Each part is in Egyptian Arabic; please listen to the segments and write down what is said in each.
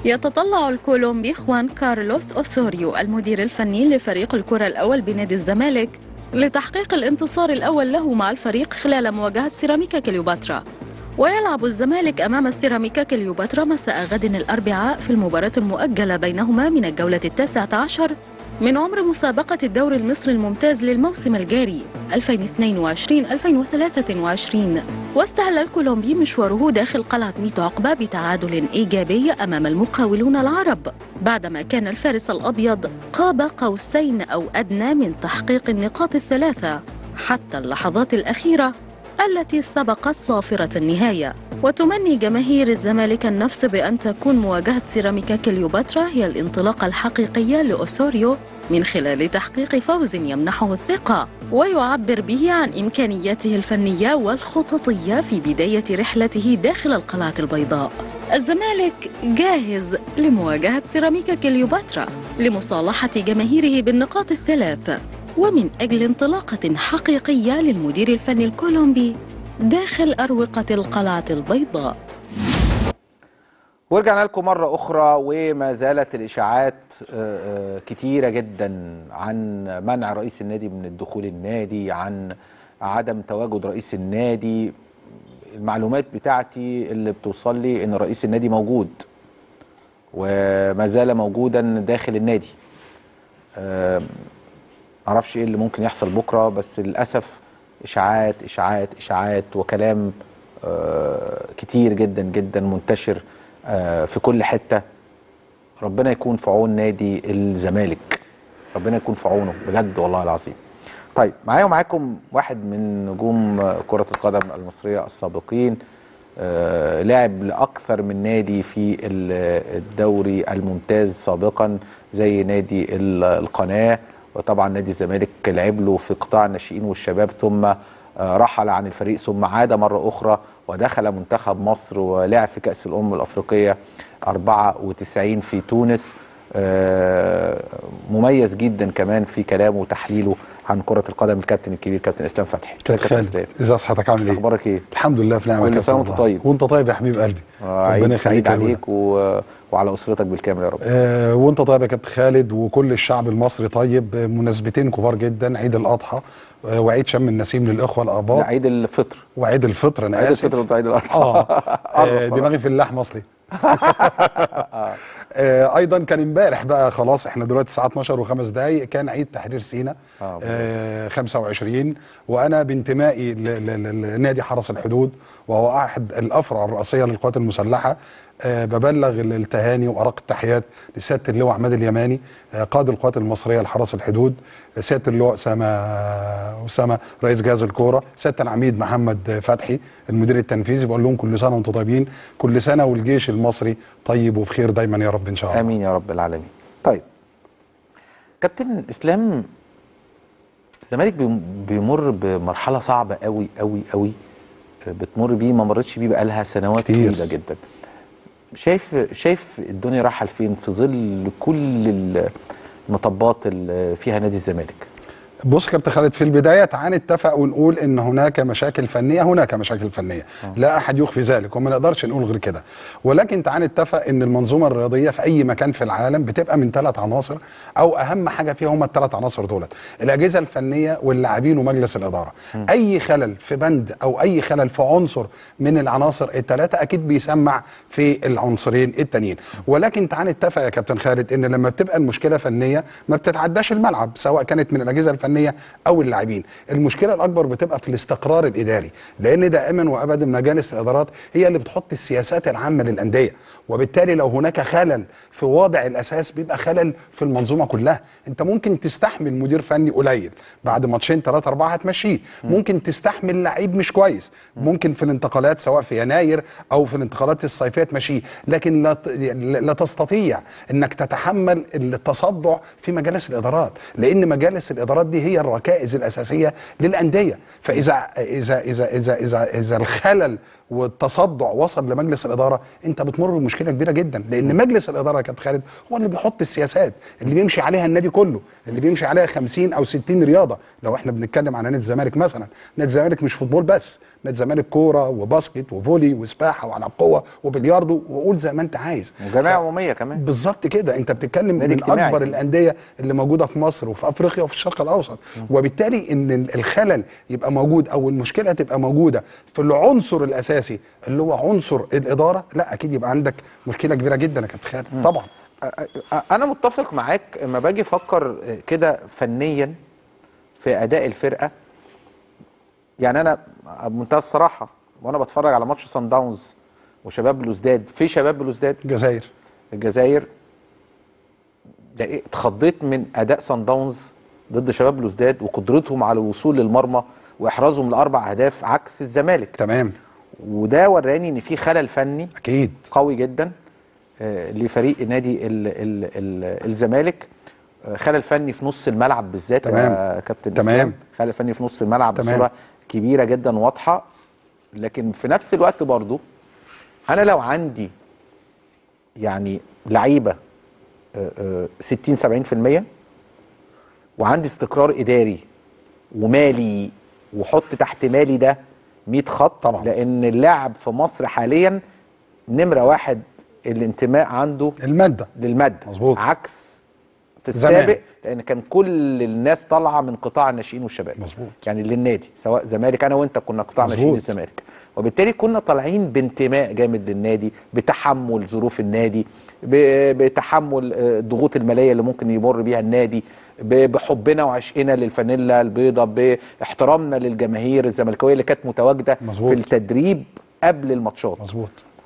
يتطلع الكولومبي خوان كارلوس أوسوريو المدير الفني لفريق الكرة الأول بنادي الزمالك لتحقيق الانتصار الأول له مع الفريق خلال مواجهة سيراميكا كليوباترا ويلعب الزمالك أمام سيراميكا كليوباترا مساء غد الأربعاء في المباراة المؤجلة بينهما من الجولة التاسعة عشر من عمر مسابقة الدوري المصري الممتاز للموسم الجاري 2022-2023 واستهل الكولومبي مشواره داخل قلعة ميتو عقبة بتعادل إيجابي أمام المقاولون العرب بعدما كان الفارس الأبيض قاب قوسين أو أدنى من تحقيق النقاط الثلاثة حتى اللحظات الأخيرة التي سبقت صافرة النهاية وتمني جماهير الزمالك النفس بأن تكون مواجهة سيراميكا كليوباترا هي الانطلاقة الحقيقية لأوسوريو من خلال تحقيق فوز يمنحه الثقة ويعبر به عن إمكانياته الفنية والخططية في بداية رحلته داخل القلعة البيضاء الزمالك جاهز لمواجهة سيراميكا كليوباترا لمصالحة جماهيره بالنقاط الثلاث ومن أجل انطلاقة حقيقية للمدير الفني الكولومبي داخل أروقة القلعة البيضاء ورجعنا لكم مرة أخرى وما زالت الإشاعات آه، آه، كتيرة جدا عن منع رئيس النادي من الدخول النادي عن عدم تواجد رئيس النادي المعلومات بتاعتي اللي بتوصل لي إن رئيس النادي موجود وما زال موجودا داخل النادي آه، معرفش ايه اللي ممكن يحصل بكره بس للاسف اشاعات اشاعات اشاعات وكلام آه، كتير جدا جدا منتشر آه، في كل حته ربنا يكون في عون نادي الزمالك ربنا يكون في عونه بجد والله العظيم طيب معايا ومعاكم واحد من نجوم كرة القدم المصرية السابقين آه لعب لأكثر من نادي في ال- الدوري الممتاز سابقا زي نادي ال- القناة وطبعا نادي الزمالك لعب له في قطاع الناشئين والشباب ثم آه رحل عن الفريق ثم عاد مرة أخرى ودخل منتخب مصر ولعب في كأس الأمم الأفريقية 94 في تونس آه، مميز جدا كمان في كلامه وتحليله عن كرة القدم الكابتن الكبير كابتن اسلام فتحي ازيك يا كابتن خالد اسلام ازي صحتك عامل ايه؟ اخبارك ايه؟ الحمد لله في نعمه كل يا سنة كابتن وانت والله. طيب. وانت طيب يا حبيب قلبي آه، عيد سعيد يخليك يا عليك و... وعلى اسرتك بالكامل يا رب آه وانت طيب يا كابتن خالد وكل الشعب المصري طيب آه، مناسبتين كبار جدا عيد الاضحى آه وعيد شم النسيم للاخوه لا الاباط عيد الفطر وعيد الفطر انا عيد اسف الفطر وعيد الاضحى اه, قرب آه خلاص. دماغي في اللحم اصلي آه ايضا كان امبارح بقى خلاص احنا دلوقتي الساعه 12 وخمس دقائق كان عيد تحرير سينا آه، آه 25 وانا بانتمائي ل- ل- ل- لنادي حرس الحدود وهو احد الافرع الرئيسيه للقوات المسلحه آه ببلغ التهاني وارق التحيات لسياده اللواء عماد اليماني آه قائد القوات المصريه لحرس الحدود سياده اللواء اسامه اسامه رئيس جهاز الكوره سياده العميد محمد فتحي المدير التنفيذي بقول لهم كل سنه وانتم طيبين كل سنه والجيش المصري طيب وبخير دايما يا رب ان شاء الله امين يا رب العالمين طيب كابتن اسلام الزمالك بيم- بيمر بمرحله صعبه قوي قوي قوي بتمر بيه ما مرتش بيه بقالها سنوات كتير. طويله جدا شايف شايف الدنيا رايحه لفين في ظل كل المطبات اللي فيها نادي الزمالك بص يا كابتن خالد في البدايه تعال نتفق ونقول ان هناك مشاكل فنيه هناك مشاكل فنيه لا احد يخفي ذلك وما نقدرش نقول غير كده ولكن تعال نتفق ان المنظومه الرياضيه في اي مكان في العالم بتبقى من ثلاث عناصر او اهم حاجه فيها هم الثلاث عناصر دولت الاجهزه الفنيه واللاعبين ومجلس الاداره اي خلل في بند او اي خلل في عنصر من العناصر الثلاثه اكيد بيسمع في العنصرين التانيين ولكن تعال نتفق يا كابتن خالد ان لما بتبقى المشكله فنيه ما بتتعداش الملعب سواء كانت من الاجهزه الفنيه او اللاعبين المشكله الاكبر بتبقى في الاستقرار الاداري لان دائما وابدا مجالس الادارات هي اللي بتحط السياسات العامه للانديه وبالتالي لو هناك خلل في وضع الاساس بيبقى خلل في المنظومه كلها انت ممكن تستحمل مدير فني قليل بعد ماتشين ثلاثه اربعه هتمشيه ممكن تستحمل لعيب مش كويس ممكن في الانتقالات سواء في يناير او في الانتقالات الصيفيه تمشيه لكن لا ت- لا تستطيع انك تتحمل التصدع في مجالس الادارات لان مجالس الادارات دي هي الركائز الاساسيه للانديه فاذا اذا اذا اذا اذا, إذا الخلل والتصدع وصل لمجلس الاداره انت بتمر بمشكله كبيره جدا لان مجلس الاداره يا كابتن خالد هو اللي بيحط السياسات اللي بيمشي عليها النادي كله اللي بيمشي عليها 50 او 60 رياضه لو احنا بنتكلم عن نادي الزمالك مثلا نادي الزمالك مش فوتبول بس نادي الزمالك كوره وباسكت وفولي وسباحه والعاب قوه وبلياردو وقول زي ما انت عايز وجمعيه عموميه كمان بالظبط كده انت بتتكلم نادي من اجتماعي. اكبر الانديه اللي موجوده في مصر وفي افريقيا وفي الشرق الاوسط وبالتالي ان الخلل يبقى موجود او المشكله تبقى موجوده في العنصر الاساسي اللي هو عنصر الاداره لا اكيد يبقى عندك مشكله كبيره جدا يا كابتن خالد طبعا أ- انا متفق معاك اما باجي افكر كده فنيا في اداء الفرقه يعني انا بمنتهى الصراحه وانا بتفرج على ماتش سان داونز وشباب بلوزداد في شباب بلوزداد الجزائر الجزائر لقيت- اتخضيت من اداء سان داونز ضد شباب بلوزداد وقدرتهم على الوصول للمرمى واحرازهم لاربع اهداف عكس الزمالك تمام وده وراني ان في خلل فني اكيد قوي جدا آه، لفريق نادي ال ال ال الزمالك آه، خلل فني في نص الملعب بالذات تمام. يا كابتن تمام. اسلام خلل فني في نص الملعب تمام. بصوره كبيره جدا واضحه لكن في نفس الوقت برضو انا لو عندي يعني لعيبه آه، آه، 60 70% وعندي استقرار اداري ومالي وحط تحت مالي ده 100 خط طبعا. لان اللاعب في مصر حاليا نمره واحد الانتماء عنده الماده للماده مظبوط. عكس في زمان. السابق لان كان كل الناس طالعه من قطاع الناشئين والشباب مظبوط. يعني للنادي سواء زمالك انا وانت كنا قطاع مظبوط. ناشئين الزمالك وبالتالي كنا طالعين بانتماء جامد للنادي بتحمل ظروف النادي ب- بتحمل آه، الضغوط الماليه اللي ممكن يمر بيها النادي ب- بحبنا وعشقنا للفانيلا البيضاء باحترامنا للجماهير الزملكاويه اللي كانت متواجده مظبوط. في التدريب قبل الماتشات مظبوط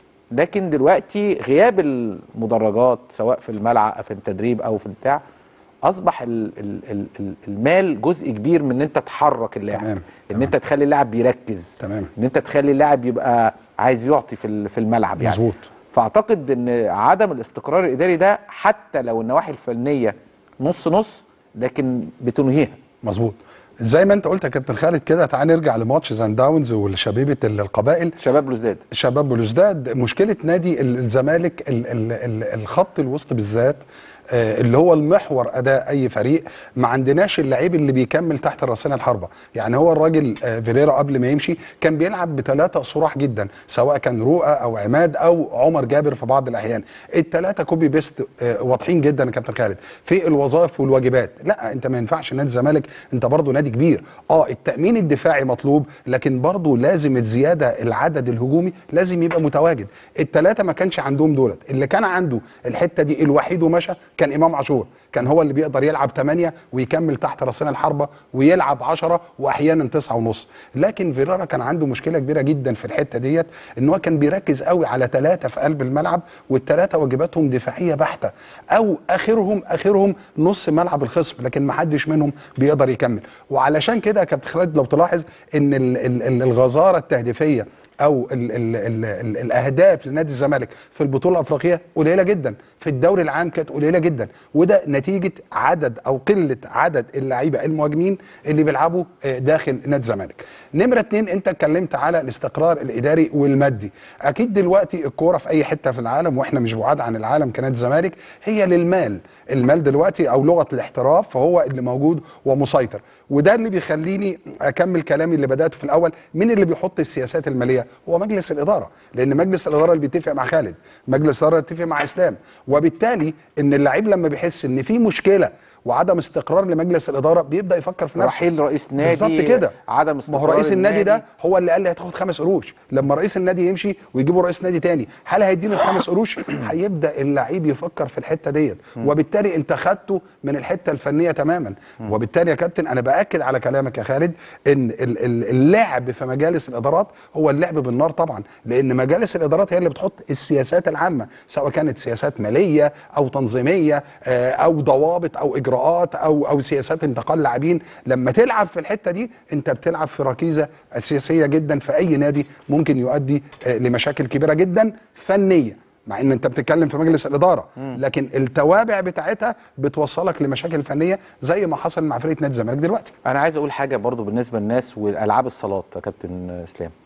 لكن دلوقتي غياب المدرجات سواء في الملعب في التدريب او في البتاع اصبح ال ال ال ال المال جزء كبير من ان انت تحرك اللاعب تمام، ان تمام. انت تخلي اللاعب بيركز تمام. ان انت تخلي اللاعب يبقى عايز يعطي في ال- في الملعب يعني مظبوط. فاعتقد ان عدم الاستقرار الاداري ده حتى لو النواحي الفنيه نص نص لكن بتنهيها مظبوط زي ما انت قلت يا كابتن خالد كده تعال نرجع لماتش زان داونز والشبيبه القبائل شباب بلوزداد شباب بلوزداد مشكله نادي ال- الزمالك ال- ال- ال- الخط الوسط بالذات آه، اللي هو المحور اداء اي فريق ما عندناش اللعيب اللي بيكمل تحت راسنا الحربه يعني هو الراجل آه، فيريرا قبل ما يمشي كان بيلعب بثلاثه صراح جدا سواء كان رؤى او عماد او عمر جابر في بعض الاحيان الثلاثه كوبي بيست آه، واضحين جدا يا كابتن خالد في الوظائف والواجبات لا انت ما ينفعش نادي الزمالك انت برضو نادي كبير اه التامين الدفاعي مطلوب لكن برضو لازم الزياده العدد الهجومي لازم يبقى متواجد الثلاثه ما كانش عندهم دولت اللي كان عنده الحته دي الوحيد ومشى كان امام عاشور كان هو اللي بيقدر يلعب 8 ويكمل تحت راسنا الحربه ويلعب 10 واحيانا 9 ونص لكن فيرارا كان عنده مشكله كبيره جدا في الحته ديت ان هو كان بيركز قوي على ثلاثه في قلب الملعب والثلاثه واجباتهم دفاعيه بحته او اخرهم اخرهم نص ملعب الخصم لكن ما حدش منهم بيقدر يكمل وعلشان كده يا كابتن خالد لو تلاحظ ان ال- ال- ال- الغزاره التهديفيه او ال ال ال ال الاهداف لنادي الزمالك في البطوله الافريقيه قليله جدا في الدوري العام كانت قليله جدا وده نتيجه عدد او قله عدد اللعيبه المهاجمين اللي بيلعبوا آه، داخل نادي الزمالك نمره اتنين انت اتكلمت على الاستقرار الاداري والمادي اكيد دلوقتي الكوره في اي حته في العالم واحنا مش بعاد عن العالم كنادي الزمالك هي للمال المال دلوقتي او لغه الاحتراف فهو اللي موجود ومسيطر وده اللي بيخليني اكمل كلامي اللي بداته في الاول مين اللي بيحط السياسات الماليه هو مجلس الاداره لان مجلس الاداره اللي بيتفق مع خالد مجلس الاداره بيتفق مع اسلام وبالتالي ان اللعيب لما بيحس ان في مشكله وعدم استقرار لمجلس الاداره بيبدا يفكر في نفسه رحيل رئيس نادي بالظبط كده عدم ما استقرار هو رئيس النادي ده هو اللي قال لي هتاخد خمس قروش لما رئيس النادي يمشي ويجيبوا رئيس نادي تاني هل هيديني الخمس قروش هيبدا اللعيب يفكر في الحته ديت وبالتالي انت خدته من الحته الفنيه تماما وبالتالي يا كابتن انا باكد على كلامك يا خالد ان ال- ال- اللعب في مجالس الادارات هو اللعب بالنار طبعا لان مجالس الادارات هي اللي بتحط السياسات العامه سواء كانت سياسات ماليه او تنظيميه آه، او ضوابط او اجراءات او او سياسات انتقال لاعبين لما تلعب في الحته دي انت بتلعب في ركيزه اساسيه جدا في اي نادي ممكن يؤدي آه، لمشاكل كبيره جدا فنيه مع ان انت بتتكلم في مجلس الاداره لكن التوابع بتاعتها بتوصلك لمشاكل فنيه زي ما حصل مع فرقه نادي الزمالك دلوقتي انا عايز اقول حاجه برضو بالنسبه للناس والالعاب الصالات يا كابتن اسلام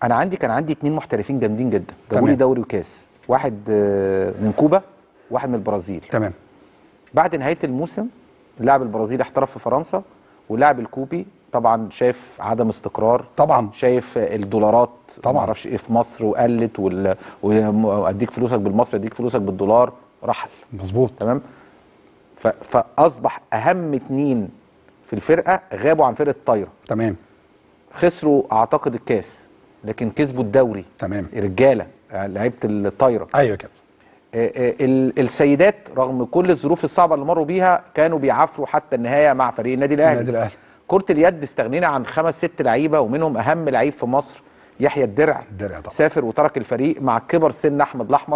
انا عندي كان عندي اتنين محترفين جامدين جدا جابوا تمام. لي دوري وكاس واحد آه، من كوبا واحد من البرازيل تمام بعد نهايه الموسم اللاعب البرازيلي احترف في فرنسا واللاعب الكوبي طبعا شايف عدم استقرار طبعا شايف الدولارات طبعا. ما اعرفش ايه في مصر وقلت وال... واديك فلوسك بالمصري اديك فلوسك بالدولار رحل مظبوط تمام ف... فاصبح اهم اتنين في الفرقه غابوا عن فرقه طايره تمام خسروا اعتقد الكاس لكن كسبوا الدوري تمام رجاله يعني لعيبه الطايره ايوه كده آه، آه، ال- السيدات رغم كل الظروف الصعبه اللي مروا بيها كانوا بيعافروا حتى النهايه مع فريق النادي الاهلي النادي الاهلي كره اليد استغنينا عن خمس ست لعيبه ومنهم اهم لعيب في مصر يحيى الدرع الدرع طبعا سافر وترك الفريق مع كبر سن احمد الاحمر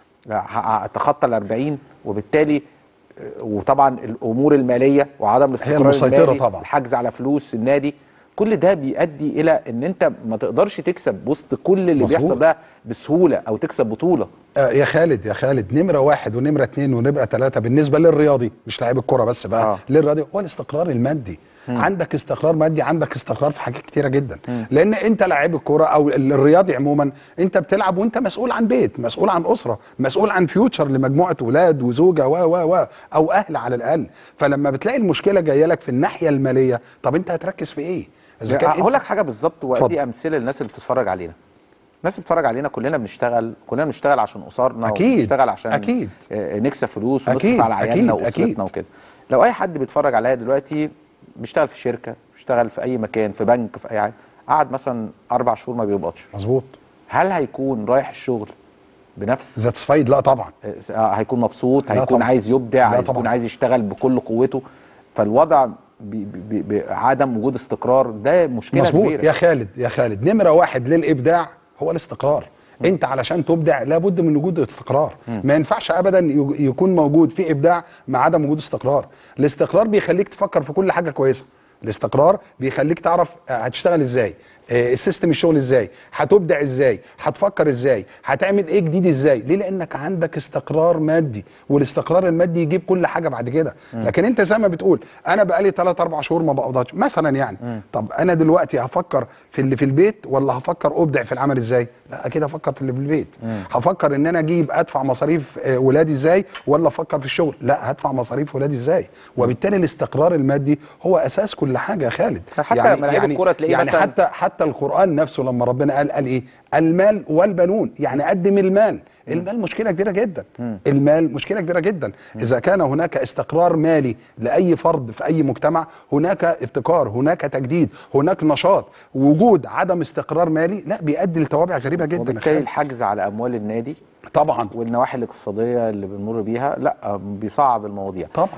ع- تخطى ال 40 وبالتالي آه، وطبعا الامور الماليه وعدم الاستقرار المسيطرة المالي طبعا. الحجز على فلوس النادي كل ده بيؤدي الى ان انت ما تقدرش تكسب وسط كل اللي مظبوط. بيحصل ده بسهوله او تكسب بطوله آه يا خالد يا خالد نمره واحد ونمره اتنين ونمره ثلاثه بالنسبه للرياضي مش لاعب الكوره بس بقى آه. آه. للرياضي هو الاستقرار المادي مم. عندك استقرار مادي عندك استقرار في حاجات كتيره جدا مم. لان انت لاعب الكوره او ال- الرياضي عموما انت بتلعب وانت مسؤول عن بيت مسؤول عن اسره مسؤول عن فيوتشر لمجموعه اولاد وزوجه و و و او اهل على الاقل فلما بتلاقي المشكله جايه لك في الناحيه الماليه طب انت هتركز في ايه إذا كان هقول أنت- لك حاجه بالظبط وادي اتفضل. امثله للناس اللي بتتفرج علينا الناس اللي بتتفرج علينا كلنا بنشتغل كلنا بنشتغل عشان اسرنا أكيد، وبنشتغل عشان أكيد. آه، نكسب فلوس ونصرف أكيد، على عيالنا أكيد، واسرتنا أكيد. وكده لو اي حد بيتفرج عليا دلوقتي بيشتغل في شركه بيشتغل في اي مكان في بنك في اي حاجه قعد مثلا اربع شهور ما بيقبضش مظبوط هل هيكون رايح الشغل بنفس ساتسفايد لا طبعا آه، هيكون مبسوط لا هيكون طبعا. عايز يبدع لا هيكون طبعا. عايز يشتغل بكل قوته فالوضع بي بي بي بعدم وجود استقرار ده مشكله مظبوط كبيره يا خالد يا خالد نمره واحد للابداع هو الاستقرار انت علشان تبدع لابد من وجود استقرار ما ينفعش ابدا يج- يكون موجود في ابداع مع عدم وجود استقرار الاستقرار بيخليك تفكر في كل حاجه كويسه الاستقرار بيخليك تعرف آه، هتشتغل ازاي آه، السيستم الشغل ازاي هتبدع ازاي هتفكر ازاي هتعمل ايه جديد ازاي ليه لانك عندك استقرار مادي والاستقرار المادي يجيب كل حاجه بعد كده لكن انت زي ما بتقول انا بقالي 3 4 شهور ما بقبضش مثلا يعني طب انا دلوقتي هفكر في اللي في البيت ولا هفكر ابدع في العمل ازاي لا اكيد هفكر في اللي في البيت هفكر ان انا اجيب ادفع مصاريف آه، ولادي ازاي ولا افكر في الشغل لا هدفع مصاريف ولادي ازاي وبالتالي الاستقرار المادي هو اساس كل حاجه يا خالد حتى لما لعيب الكرة تلاقيه يعني مثلاً- حتى حتى القران نفسه لما ربنا قال قال ايه المال والبنون يعني قدم المال المال مشكله كبيره جدا المال مشكله كبيره جدا اذا كان هناك استقرار مالي لاي فرد في اي مجتمع هناك ابتكار هناك تجديد هناك نشاط وجود عدم استقرار مالي لا بيؤدي لتوابع غريبه جدا يا وبالتالي خالد. الحجز على اموال النادي طبعا والنواحي الاقتصاديه اللي بنمر بيها لا بيصعب المواضيع طبعا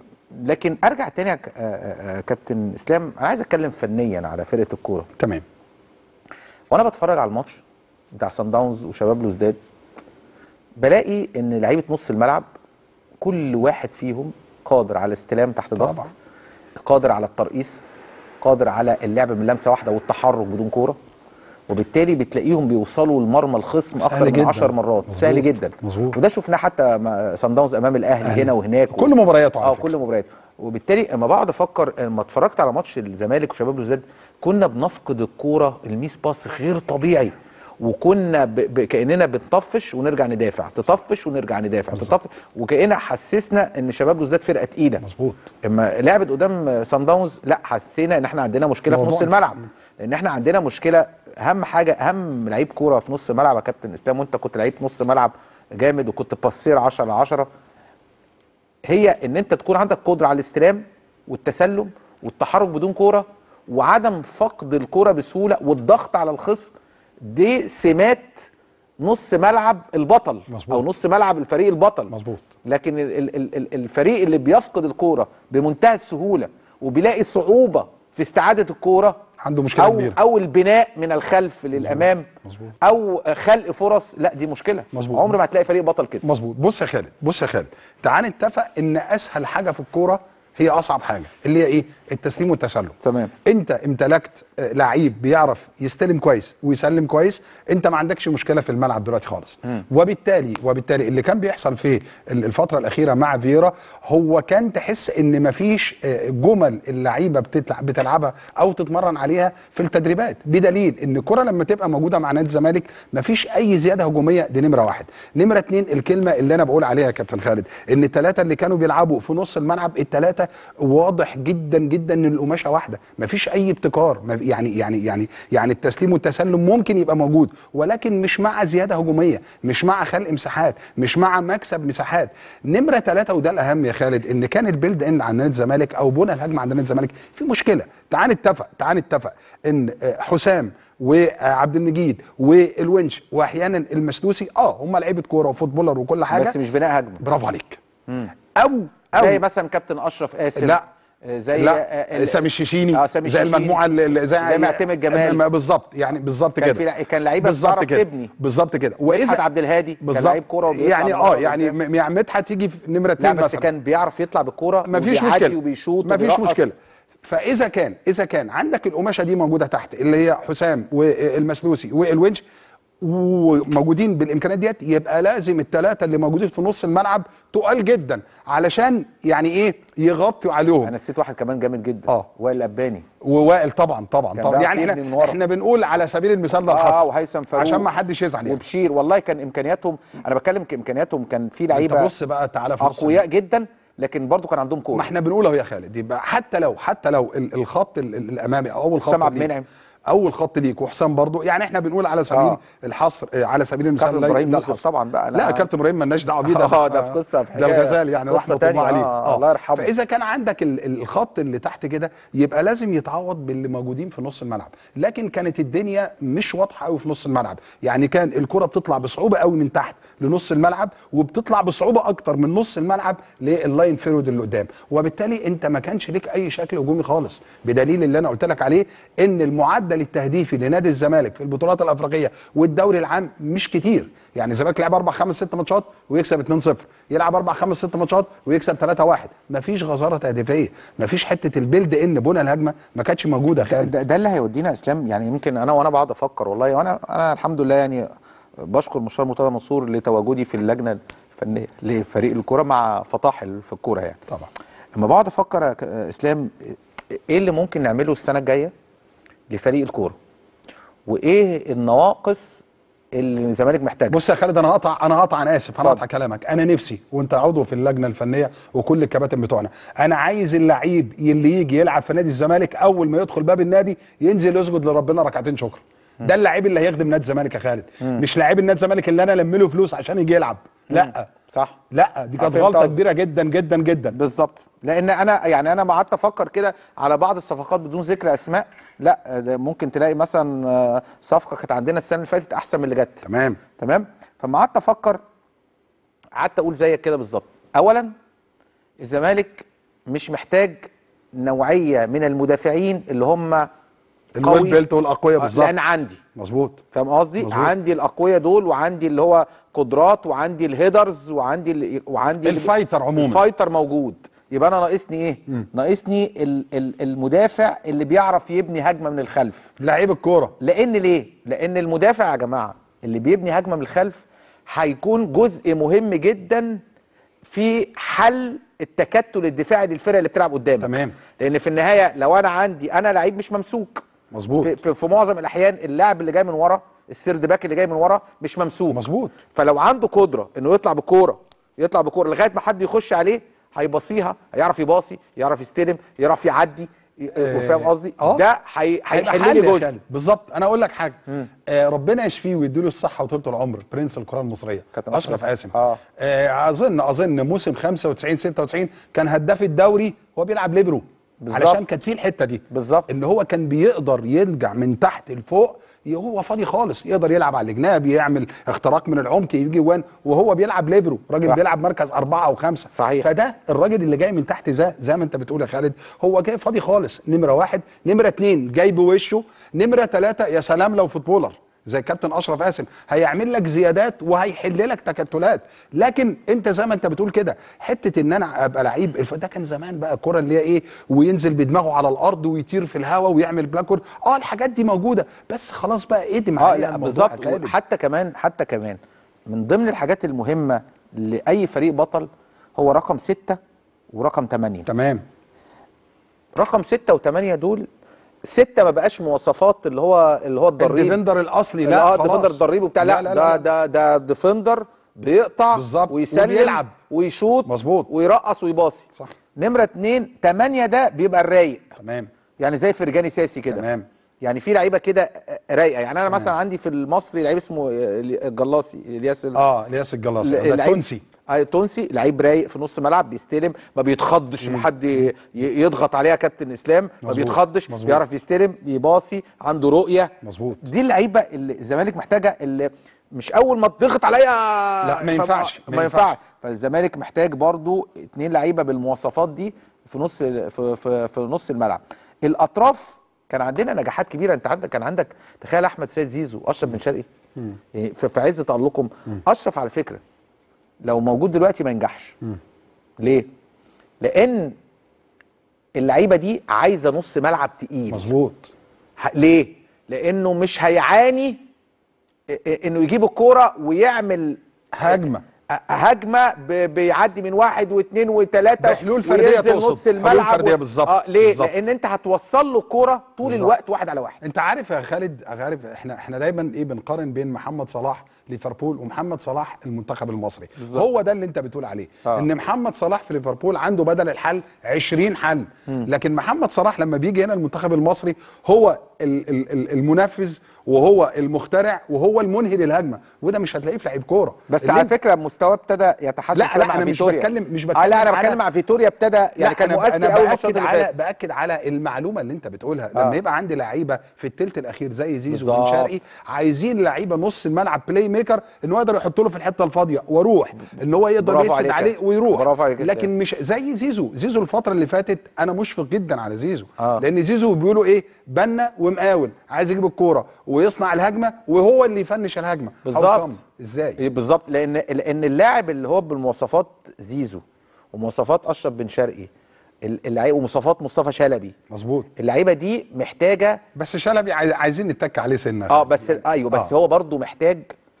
لكن ارجع تاني يا ك- آه، آه، آه، كابتن اسلام انا عايز اتكلم فنيا على فرقه الكوره تمام وانا بتفرج على الماتش بتاع سان داونز وشباب لوزداد بلاقي ان لعيبه نص الملعب كل واحد فيهم قادر على الاستلام تحت ضغط طبعا. قادر على الترقيص قادر على اللعب من لمسه واحده والتحرك بدون كوره وبالتالي بتلاقيهم بيوصلوا لمرمى الخصم سهل اكتر من جداً. 10 مرات مظبوط. سهل جدا مظبوط. وده شفناه حتى مع سان داونز امام الاهلي أهلي. هنا وهناك كل مبارياته على اه فكرة. كل مبارياته وبالتالي لما بقعد افكر لما اتفرجت على ماتش الزمالك وشباب لوزداد كنا بنفقد الكوره الميس باس غير طبيعي وكنا ب... ب... كاننا بنطفش ونرجع ندافع تطفش ونرجع ندافع تطفش وكاننا حسسنا ان شباب لوزداد فرقه تقيله مظبوط اما لعبت قدام سان داونز لا حسينا ان احنا عندنا مشكله في موضوع- نص الملعب لان احنا عندنا مشكله اهم حاجه اهم لعيب كوره في نص الملعب يا كابتن اسلام وانت كنت لعيب نص ملعب جامد وكنت باسير 10 على 10 هي ان انت تكون عندك قدره على الاستلام والتسلم والتحرك بدون كوره وعدم فقد الكوره بسهوله والضغط على الخصم دي سمات نص ملعب البطل مظبوط. او نص ملعب الفريق البطل مظبوط. لكن ال- ال- ال- ال- الفريق اللي بيفقد الكوره بمنتهى السهوله وبيلاقي صعوبه في استعاده الكوره عنده مشكلة او كبيرة. او البناء من الخلف للامام مظبوط. او خلق فرص لا دي مشكله مظبوط. عمر ما هتلاقي فريق بطل كده مظبوط بص يا خالد بص يا خالد تعال نتفق ان اسهل حاجه في الكوره هي اصعب حاجه اللي هي ايه التسليم والتسلم تمام انت امتلكت آه، لعيب بيعرف يستلم كويس ويسلم كويس انت ما عندكش مشكله في الملعب دلوقتي خالص وبالتالي وبالتالي اللي كان بيحصل في ال- الفتره الاخيره مع فييرا هو كان تحس ان مفيش آه، جمل اللعيبه بتتلع- بتلعبها او تتمرن عليها في التدريبات بدليل ان الكره لما تبقى موجوده مع نادي الزمالك مفيش اي زياده هجوميه دي نمره واحد نمره اتنين الكلمه اللي انا بقول عليها يا كابتن خالد ان الثلاثه اللي كانوا بيلعبوا في نص الملعب الثلاثه واضح جدا جدا ان القماشه واحده مفيش اي ابتكار ما- يعني يعني يعني يعني التسليم والتسلم ممكن يبقى موجود ولكن مش مع زياده هجوميه مش مع خلق مساحات مش مع مكسب مساحات نمره ثلاثه وده الاهم يا خالد ان كان البيلد ان عند نادي الزمالك او بنى الهجمه عند نادي الزمالك في مشكله تعال نتفق تعال نتفق ان آه، حسام وعبد المجيد والونش واحيانا المسلوسي اه هم لعيبه كوره وفوتبولر وكل حاجه بس مش بناء هجمه برافو عليك او او زي مثلا كابتن اشرف قاسم لا. آه، زي لا آه، ال- سامي الشيشيني آه، سامي زي الشيشيني. المجموعه اللي زي زي معتمد جمال. ما بالظبط يعني بالظبط كان كده في لع- كان لعيبه بالظبط بتعرف كده تبني بالظبط كده مدحت عبد الهادي كان بالظبط لعيب كوره وبيطلع يعني من اه ورا يعني قدام. م- يعني مدحت يجي في نمره لا اثنين بس مثلا كان بيعرف يطلع بالكوره مفيش وبيعدي مشكله وبيشوط مفيش وبيرقص. مشكله فاذا كان اذا كان عندك القماشه دي موجوده تحت اللي هي حسام والمسلوسي والونش وموجودين بالامكانيات ديت يبقى لازم الثلاثه اللي موجودين في نص الملعب تقال جدا علشان يعني ايه يغطوا عليهم انا نسيت واحد كمان جامد جدا آه. وائل الاباني ووائل طبعا طبعا كان طبعا بيعرف يعني يبني احنا, من ورا. احنا بنقول على سبيل المثال ده اه الحصر وهيثم فاروق عشان ما حدش يزعل يعني وبشير والله كان امكانياتهم انا بتكلم كامكانياتهم كان في انت لعيبه بص بقى تعالى في نص اقوياء جدا لكن برضو كان عندهم ما كوره احنا بنقول اهو يا خالد يبقى حتى لو حتى لو ال- الخط ال- ال- الامامي او اول خط حسام عبد ليك- المنعم. اول خط ليك وحسام برضو يعني احنا بنقول على سبيل آه. الحصر آه، على سبيل المثال كابتن لا- ابراهيم لا يوسف الحصر. طبعا بقى أنا لا كابتن ابراهيم مالناش دعوه بيه اه ده في قصه في ده حكاية. الغزال يعني قصة رحمه تانية. الله عليه آه. الله يرحمه فاذا كان عندك ال- ال- الخط اللي تحت كده يبقى لازم يتعوض باللي موجودين في نص الملعب لكن كانت الدنيا مش واضحه قوي في نص الملعب يعني كان الكره بتطلع بصعوبه قوي من تحت لنص الملعب وبتطلع بصعوبه اكتر من نص الملعب لللاين فيرود اللي قدام وبالتالي انت ما كانش ليك اي شكل هجومي خالص بدليل اللي انا قلت لك عليه ان المعدل التهديفي لنادي الزمالك في البطولات الافريقيه والدوري العام مش كتير يعني الزمالك لعب اربع خمس ست ماتشات ويكسب 2-0 يلعب اربع خمس ست ماتشات ويكسب 3-1 مفيش غزاره تهديفيه مفيش حته البيلد ان بنى الهجمه ما كانتش موجوده ده, خالد ده, ده اللي هيودينا يا اسلام يعني يمكن انا وانا بقعد افكر والله وانا انا الحمد لله يعني بشكر مستشار مرتضى منصور لتواجدي في اللجنه الفنيه لفريق الكوره مع فطاحل في الكوره يعني طبعا اما بقعد افكر يا ك- اسلام ايه اللي ممكن نعمله السنه الجايه لفريق الكوره وايه النواقص اللي الزمالك محتاجها بص يا خالد انا هقطع انا هقطع انا اسف انا اتفضل. هقطع كلامك انا نفسي وانت عضو في اللجنه الفنيه وكل الكباتن بتوعنا انا عايز اللعيب اللي يجي يلعب في نادي الزمالك اول ما يدخل باب النادي ينزل يسجد لربنا ركعتين شكر ده اللعيب اللي هيخدم نادي الزمالك يا خالد مش لعيب النادي الزمالك اللي انا لم له فلوس عشان يجي يلعب لا صح لا دي كانت فهمت غلطه قصدك. كبيره جدا جدا جدا بالظبط لان انا يعني انا ما قعدت افكر كده على بعض الصفقات بدون ذكر اسماء لا ده ممكن تلاقي مثلا آه، صفقه كانت عندنا السنه اللي فاتت احسن من اللي جت تمام تمام فما قعدت افكر قعدت اقول زيك كده بالظبط اولا الزمالك مش محتاج نوعيه من المدافعين اللي هم الويل بيلت والاقوياء بالظبط لان عندي مظبوط فاهم قصدي مظبوط. عندي الاقوياء دول وعندي اللي هو قدرات وعندي الهيدرز وعندي ال- وعندي ال- الفايتر عموما. الفايتر موجود يبقى انا ناقصني ايه ناقصني ال- ال- المدافع اللي بيعرف يبني هجمه من الخلف لعيب الكوره لان ليه لان المدافع يا جماعه اللي بيبني هجمه من الخلف هيكون جزء مهم جدا في حل التكتل الدفاعي للفرقه اللي بتلعب قدامك تمام. لان في النهايه لو انا عندي انا لعيب مش ممسوك مظبوط في, في, في معظم الاحيان اللاعب اللي جاي من ورا السيرد باك اللي جاي من ورا مش ممسوك مظبوط فلو عنده قدره انه يطلع بكوره يطلع بكوره لغايه ما حد يخش عليه هيباصيها هيعرف يباصي يعرف يستلم يعرف يعدي ي- فاهم قصدي آه. ده هي- هيبقى هيحل حل لي يا جزء خالد. بالظبط انا اقول لك حاجه آه ربنا يشفيه ويديله الصحه وطولة العمر برنس الكره المصريه كابتن اشرف أشرف. قاسم آه. آه اظن اظن موسم 95 96 كان هداف الدوري وهو بيلعب ليبرو بالظبط. علشان كانت فيه الحته دي بالظبط. ان هو كان بيقدر يرجع من تحت لفوق ي- هو فاضي خالص يقدر يلعب على الجناب يعمل اختراق من العمق يجي جوان وهو بيلعب ليبرو راجل صح. بيلعب مركز أربعة أو خمسة صحيح. فده الراجل اللي جاي من تحت زي زي ما انت بتقول يا خالد هو جاي فاضي خالص نمره واحد نمره اتنين جاي بوشه نمره ثلاثه يا سلام لو فوتبولر زي كابتن اشرف قاسم هيعمل لك زيادات وهيحل لك تكتلات لكن انت زي ما انت بتقول كده حته ان انا ابقى لعيب الف... ده كان زمان بقى الكره اللي هي ايه وينزل بدماغه على الارض ويطير في الهواء ويعمل بلاكور اه الحاجات دي موجوده بس خلاص بقى ادم اه عليها لا الموضوع بالظبط يا خالد. حتى كمان حتى كمان من ضمن الحاجات المهمه لاي فريق بطل هو رقم ستة ورقم ثمانية تمام رقم ستة وثمانية دول ستة ما بقاش مواصفات اللي هو اللي هو الضريب الديفندر الاصلي لا لا اه خلاص. ديفندر الضريب وبتاع لا, لا, لا, ده لا. ده ده ديفندر بيقطع بالظبط. ويسلم وبيلعب. ويشوط مظبوط. ويرقص ويباصي صح. نمرة اتنين تمانية ده بيبقى الرايق تمام يعني زي فرجاني ساسي كده تمام يعني في لعيبه كده رايقه يعني انا مثلا عندي في المصري لعيب اسمه الجلاصي الياس ال- اه الياس الجلاصي ل- ده لعيب- تونسي آه، تونسي لعيب رايق في نص ملعب بيستلم ما بيتخضش ما حد ي- ي- يضغط عليها كابتن اسلام ما مظبوط، بيتخضش مظبوط. بيعرف يستلم بيباصي عنده رؤيه مظبوط دي اللعيبه اللي الزمالك محتاجه اللي مش اول ما تضغط عليا لا، ما فما- ينفعش، ما ما ينفعش. ينفعش فالزمالك محتاج برضو اتنين لعيبه بالمواصفات دي في نص في في, في نص الملعب الاطراف كان عندنا نجاحات كبيره انت عندك كان عندك تخيل احمد سيد زيزو اشرف بن شرقي يعني في في عز تالقهم اشرف على فكره لو موجود دلوقتي ما ينجحش ليه لان اللعيبه دي عايزه نص ملعب تقيل مظبوط ه- ليه؟ لانه مش هيعاني إ- إ- انه يجيب الكوره ويعمل هجمه ه- هجمه ب- بيعدي من واحد واثنين وثلاثه بحلول فردية وينزل تقصد. نص حلول الملعب فردية و- بالظبط، اه ليه؟ بالظبط. لان انت هتوصل له الكوره طول بالظبط. الوقت واحد على واحد انت عارف يا خالد عارف احنا احنا دايما ايه بنقارن بين محمد صلاح ليفربول ومحمد صلاح المنتخب المصري بالظبط. هو ده اللي انت بتقول عليه آه. ان محمد صلاح في ليفربول عنده بدل الحل 20 حل لكن محمد صلاح لما بيجي هنا المنتخب المصري هو ال- ال- ال- المنفذ وهو المخترع وهو المنهي للهجمه وده مش هتلاقيه في لعيب كوره بس اللي على انت- فكره مستواه ابتدى يتحسن لا، شوية لا، مع أنا مش فيتوريا. بتكلم- مش اه بتكلم لا انا على- بتكلم مع فيتوريا ابتدى يعني لا، كان أنا- مؤثر انا قوي الماتشات باكد اللي على فاتت باكد على المعلومه اللي انت بتقولها لما آه. يبقى عندي لعيبه في الثلث الاخير زي زيزو وبن بالظبط. شرقي عايزين لعيبه نص الملعب بلاي ميكر ان هو يقدر يحط له في الحته الفاضيه واروح ان هو يقدر برافو يسند عليك. عليه ويروح برافو عليك يا لكن مش زي زيزو زيزو الفتره اللي فاتت انا مشفق جدا على زيزو آه. لان زيزو بيقولوا ايه بنا ومقاول عايز يجيب الكوره ويصنع الهجمه وهو اللي يفنش الهجمه How بالظبط. come؟ ازاي إيه بالظبط لان لان اللاعب اللي هو بالمواصفات زيزو ومواصفات اشرف بن شرقي ال- اللعيب ومواصفات مصطفى شلبي مظبوط اللعيبه دي محتاجه بس شلبي عايز- عايزين نتك عليه سنه اه بس ايوه بس آه. هو برضه محتاج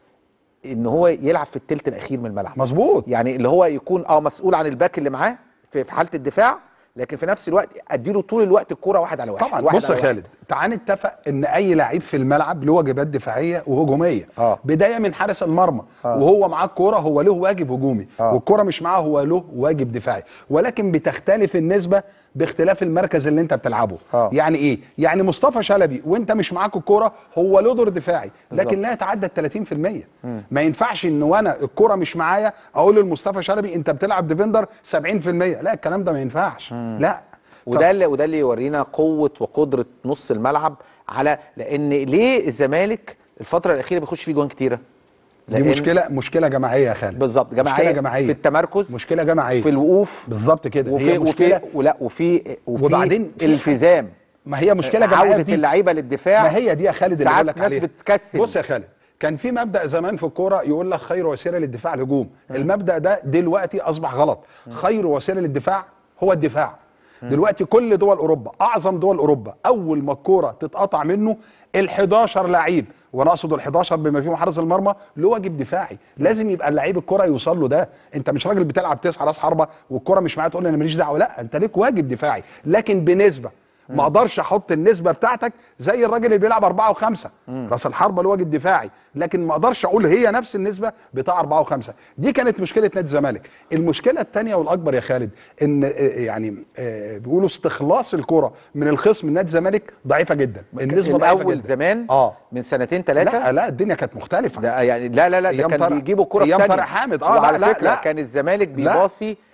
ان هو يلعب في التلت الاخير من الملعب مظبوط يعني اللي هو يكون اه مسؤول عن الباك اللي معاه في في حاله الدفاع لكن في نفس الوقت اديله طول الوقت الكوره واحد على واحد طبعا واحد بص يا على واحد. خالد تعال نتفق ان اي لعيب في الملعب له واجبات دفاعيه وهجوميه آه. بدايه من حارس المرمى آه. وهو معاه الكوره هو له واجب هجومي آه. والكوره مش معاه هو له واجب دفاعي ولكن بتختلف النسبه باختلاف المركز اللي انت بتلعبه آه. يعني ايه يعني مصطفى شلبي وانت مش معاك الكوره هو له دور دفاعي بالظبط. لكن لا يتعدى ال 30% ما ينفعش ان وانا الكوره مش معايا اقول لمصطفى شلبي انت بتلعب ديفندر 70% لا الكلام ده ما ينفعش لا وده اللي وده اللي يورينا قوه وقدره نص الملعب على لان ليه الزمالك الفتره الاخيره بيخش فيه جوان كتيره دي لأن- مشكله مشكله جماعيه يا خالد بالظبط جماعيه مشكله جماعيه في التمركز مشكله جماعيه في الوقوف بالظبط كده وفي هي مشكله وفي ولا وفي وفي وبعدين في التزام ما هي مشكله جماعيه عوده دي اللعيبه للدفاع ما هي دي يا خالد اللي ساعات بقول لك ناس عليها بتكسل بص يا خالد كان في مبدا زمان في الكوره يقول لك خير وسيله للدفاع الهجوم المبدا ده دلوقتي اصبح غلط خير وسيله للدفاع هو الدفاع دلوقتي كل دول اوروبا اعظم دول اوروبا اول ما الكوره تتقطع منه ال11 لعيب وانا اقصد ال11 بما فيهم حارس المرمى له واجب دفاعي لازم يبقى اللعيب الكوره يوصل له ده انت مش راجل بتلعب تسعه راس حربه والكوره مش معايا تقول لي انا ماليش دعوه لا انت ليك واجب دفاعي لكن بنسبه ما اقدرش احط النسبه بتاعتك زي الراجل اللي بيلعب أربعة وخمسة راس الحربه له واجب دفاعي لكن ما اقدرش اقول هي نفس النسبه بتاع أربعة وخمسة دي كانت مشكله نادي الزمالك المشكله الثانيه والاكبر يا خالد ان آه، يعني آه، بيقولوا استخلاص الكره من الخصم من نادي الزمالك ضعيفه جدا النسبه ضعيفه الاول جدا زمان اه من سنتين ثلاثه لا لا الدنيا كانت مختلفه ده يعني لا لا لا ده أيام كان طارق- بيجيبوا الكره في أيام ثانيه طارق حامد. آه، لا، وعلى لا، فكره لا. كان الزمالك بيباصي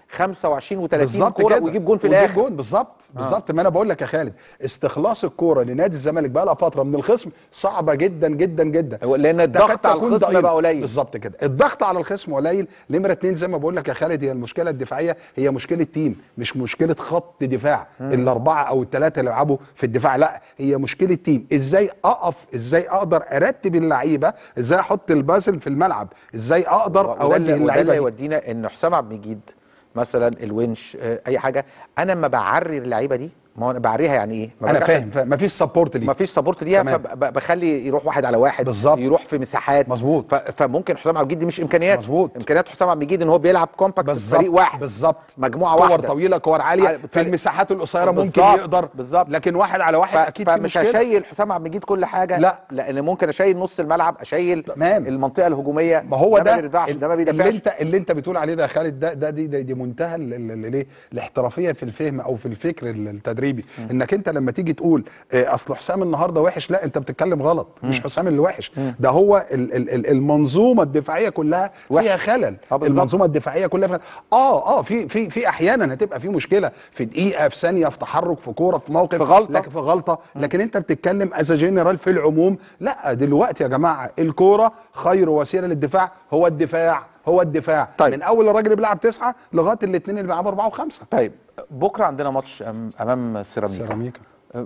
25 و30 بالظبط كوره كده. ويجيب جون في ويجيب الاخر جون بالظبط بالظبط ما انا بقول لك يا خالد استخلاص الكوره لنادي الزمالك بقى لها فتره من الخصم صعبه جدا جدا جدا هو لان ده الضغط قد على تكون الخصم ضئيل. بقى قليل بالظبط كده الضغط على الخصم قليل نمره اتنين زي ما بقول لك يا خالد هي المشكله الدفاعيه هي مشكله تيم مش مشكله خط دفاع الاربعه او الثلاثه اللي يلعبوا في الدفاع لا هي مشكله تيم ازاي اقف ازاي اقدر ارتب اللعيبه ازاي احط البازل في الملعب ازاي اقدر وده اودي اللي- وده اللعيبه اللي دي. يودينا ان حسام عبد المجيد مثلا الونش آه، اي حاجه انا لما بعري اللعيبه دي ما هو انا بعريها يعني ايه؟ ما انا برجعش- فاهم فاهم مفيش سبورت ليه ما فيش سبورت ليها تمام. فبخلي يروح واحد على واحد بالظبط. يروح في مساحات مظبوط. ف- فممكن حسام عبد المجيد دي مش امكانيات مظبوط. امكانيات حسام عبد المجيد ان هو بيلعب كومباكت بالظبط فريق واحد بالظبط مجموعه كور واحده طويله كور عاليه على- في المساحات القصيره ممكن بالظبط، يقدر بالظبط. لكن واحد على واحد ف- اكيد في فمش مشكله هشيل حسام عبد المجيد كل حاجه لا. لان ممكن اشيل نص الملعب اشيل تمام. المنطقه الهجوميه ما هو ده ده ما بيدفعش ده ما اللي بيدافعش انت اللي انت بتقول عليه ده يا خالد ده ده دي, دي, دي منتهى ال- ال- ال- الايه الاحترافيه في الفهم او في الفكر ال- التدريبي انك انت لما تيجي تقول اه، اصل حسام النهارده وحش لا انت بتتكلم غلط مش حسام اللي وحش ده هو ال ال ال المنظومه الدفاعيه كلها وحش. فيها خلل اه بالظبط. المنظومه الدفاعيه كلها فيها اه اه في في في احيانا هتبقى في مشكله في دقيقه في ثانيه في تحرك في كوره في موقف في غلطة. لكن في غلطه لكن انت بتتكلم از جنرال في العموم لا دلوقتي يا جماعه الكوره خير وسيله للدفاع هو الدفاع هو الدفاع طيب. من اول الراجل اللي بيلعب تسعه لغايه الاثنين اللي بيلعبوا اربعه وخمسه طيب بكره عندنا ماتش أم- امام سيراميكا سيراميكا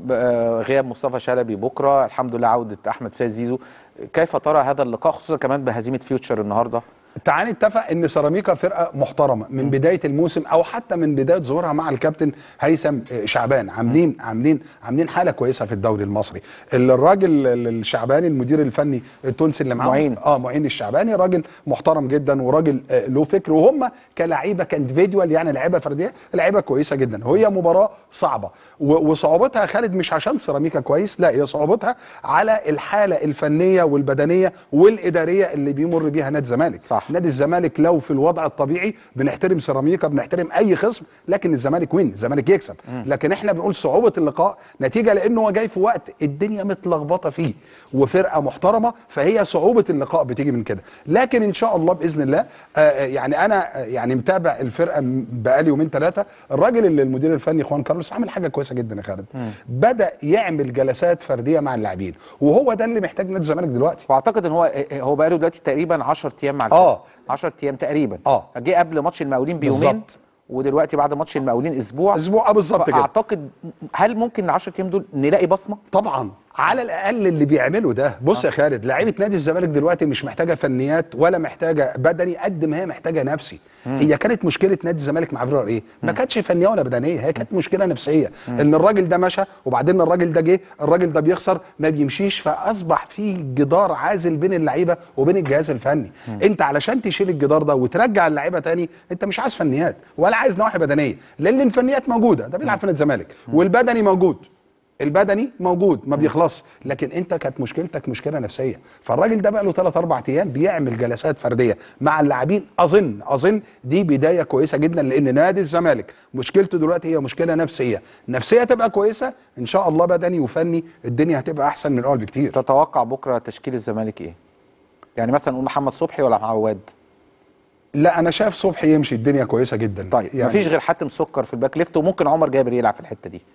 آه، غياب مصطفى شلبي بكره الحمد لله عوده احمد سيد زيزو كيف ترى هذا اللقاء خصوصا كمان بهزيمه فيوتشر النهارده تعال نتفق ان سيراميكا فرقه محترمه من بدايه الموسم او حتى من بدايه ظهورها مع الكابتن هيثم شعبان عاملين عاملين عاملين حاله كويسه في الدوري المصري الراجل الشعباني المدير الفني التونسي اللي معاهم معين. اه معين الشعباني راجل محترم جدا وراجل آه، له فكر وهم كلاعيبه كاندفيدوال يعني لعيبه فرديه لعيبه كويسه جدا وهي مباراه صعبه و- وصعوبتها يا خالد مش عشان سيراميكا كويس لا هي صعوبتها على الحاله الفنيه والبدنيه والاداريه اللي بيمر بيها نادي الزمالك صح. نادي الزمالك لو في الوضع الطبيعي بنحترم سيراميكا بنحترم اي خصم لكن الزمالك وين الزمالك يكسب لكن احنا بنقول صعوبه اللقاء نتيجه لانه هو جاي في وقت الدنيا متلخبطه فيه وفرقه محترمه فهي صعوبه اللقاء بتيجي من كده لكن ان شاء الله باذن الله آه، آه، يعني انا آه، يعني متابع الفرقه م- بقالي يومين ثلاثه الراجل اللي المدير الفني خوان كارلوس عامل حاجه كويسه جدا يا خالد بدا يعمل جلسات فرديه مع اللاعبين وهو ده اللي محتاج نادي الزمالك دلوقتي واعتقد ان هو هو بقاله دلوقتي تقريبا 10 ايام مع آه. الفرقة. 10 ايام تقريبا آه. جه قبل ماتش المقاولين بيومين بالظبط. ودلوقتي بعد ماتش المقاولين اسبوع اسبوع آه، بالظبط كده فاعتقد هل ممكن ال 10 ايام دول نلاقي بصمه طبعا على الاقل اللي بيعمله ده بص يا خالد لعيبه نادي الزمالك دلوقتي مش محتاجه فنيات ولا محتاجه بدني قد ما هي محتاجه نفسي هي كانت مشكله نادي الزمالك مع فيرار ايه ما كانتش فنيه ولا بدنيه هي كانت مشكله نفسيه ان الراجل ده مشى وبعدين الراجل ده جه الراجل ده بيخسر ما بيمشيش فاصبح في جدار عازل بين اللعيبه وبين الجهاز الفني انت علشان تشيل الجدار ده وترجع اللعيبه تاني انت مش عايز فنيات ولا عايز نواحي بدنيه لان الفنيات موجوده ده بيلعب في نادي الزمالك والبدني موجود البدني موجود ما بيخلص لكن انت كانت مشكلتك مشكله نفسيه فالراجل ده بقى له 3 4 ايام بيعمل جلسات فرديه مع اللاعبين اظن اظن دي بدايه كويسه جدا لان نادي الزمالك مشكلته دلوقتي هي مشكله نفسيه نفسيه تبقى كويسه ان شاء الله بدني وفني الدنيا هتبقى احسن من الاول بكتير تتوقع بكره تشكيل الزمالك ايه يعني مثلا نقول محمد صبحي ولا عواد لا انا شايف صبحي يمشي الدنيا كويسه جدا طيب يعني مفيش غير حاتم سكر في الباك ليفت وممكن عمر جابر يلعب في الحته دي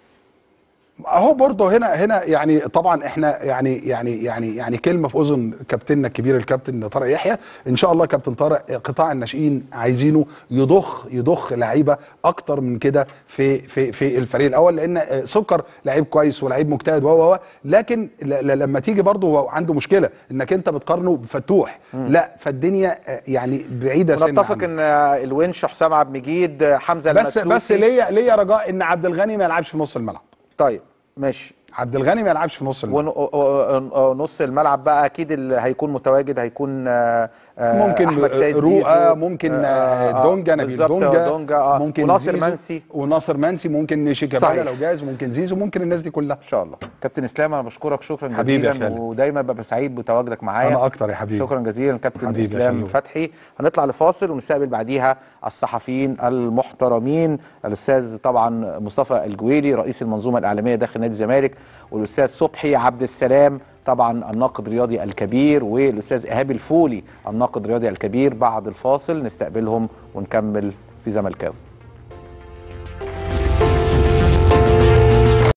اهو برضه هنا هنا يعني طبعا احنا يعني يعني يعني يعني كلمه في اذن كابتننا الكبير الكابتن طارق يحيى ان شاء الله كابتن طارق قطاع الناشئين عايزينه يضخ يضخ لعيبه اكتر من كده في في في الفريق الاول لان سكر لعيب كويس ولعيب مجتهد و و و لكن ل- ل- لما تيجي برضه هو عنده مشكله انك انت بتقارنه بفتوح لا فالدنيا يعني بعيده سنه ونتفق عنه. ان الونش حسام عبد المجيد حمزه بس المسلوسي بس ليا ليا رجاء ان عبد الغني ما يلعبش في نص الملعب طيب ماشي عبد الغني ما يلعبش في نص الملعب ونص الملعب بقى اكيد اللي هيكون متواجد هيكون آه، آه، ممكن احمد سيد رؤى زيزو ممكن آه، آه آه، دونجا نبيل بالظبط، دونجا, دونجا آه. ممكن وناصر زيزو منسي وناصر منسي ممكن شيكابالا صحيح. لو جاهز ممكن زيزو ممكن الناس دي كلها ان شاء الله كابتن اسلام انا بشكرك شكرا حبيبي يا جزيلا خالد. ودايما ببقى سعيد بتواجدك معايا انا اكتر يا حبيبي شكرا جزيلا كابتن حبيبي يا اسلام خلود. فتحي هنطلع لفاصل ونستقبل بعديها الصحفيين المحترمين الاستاذ طبعا مصطفى الجويلي رئيس المنظومه الاعلاميه داخل نادي الزمالك والاستاذ صبحي عبد السلام طبعا الناقد الرياضي الكبير والاستاذ ايهاب الفولي الناقد الرياضي الكبير بعد الفاصل نستقبلهم ونكمل في زملكاوي